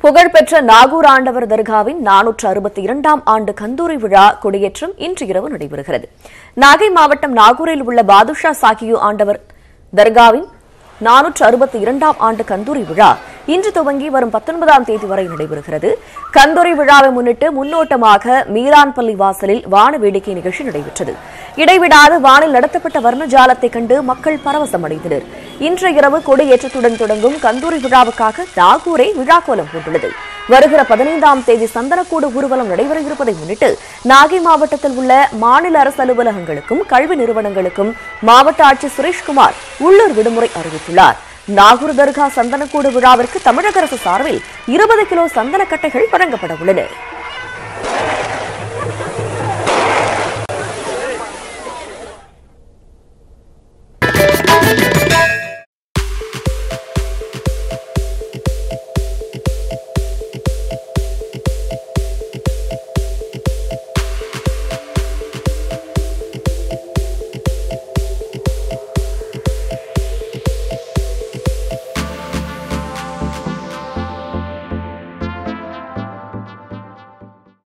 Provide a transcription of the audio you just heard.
புகழ்பெற்ற நாகூர் ஆண்டவர் தர்காவின் நானூற்று அறுபத்தி இரண்டாம் ஆண்டு கந்தூரி விழா கொடியேற்றம் இன்று இரவு நடைபெறுகிறது நாகை மாவட்டம் நாகூரில் உள்ள பாதுஷா சாகியு ஆண்டவர் தர்காவின் நானூற்று அறுபத்தி இரண்டாம் ஆண்டு கந்தூரி விழா இன்று துவங்கி வரும் பத்தொன்பதாம் தேதி வரை நடைபெறுகிறது கந்தூரி விழாவை முன்னிட்டு முன்னோட்டமாக மீரான்பள்ளி வாசலில் வான வேடிக்கை நிகழ்ச்சி நடைபெற்றது இடைவிடாது வானில் நடத்தப்பட்ட வர்ணஜாலத்தை கண்டு மக்கள் பரவசமடைந்தனர் இன்று இரவு கொடியேற்றத்துடன் தொடங்கும் கந்தூரி விழாவுக்காக நாகூரை விழாக்கோலம் பூண்டுள்ளது வருகிற பதினைந்தாம் தேதி சந்தனக்கூடு ஊர்வலம் நடைபெற இருப்பதை முன்னிட்டு நாகை மாவட்டத்தில் உள்ள மாநில அரசு அலுவலகங்களுக்கும் கல்வி நிறுவனங்களுக்கும் மாவட்ட ஆட்சியர் சுரேஷ்குமார் உள்ளூர் விடுமுறை அறிவித்துள்ளார் நாகூர் தர்கா சந்தனக்கூடு விழாவிற்கு தமிழக அரசு சார்பில் இருபது கிலோ சந்தனக்கட்டைகள் வழங்கப்பட உள்ளன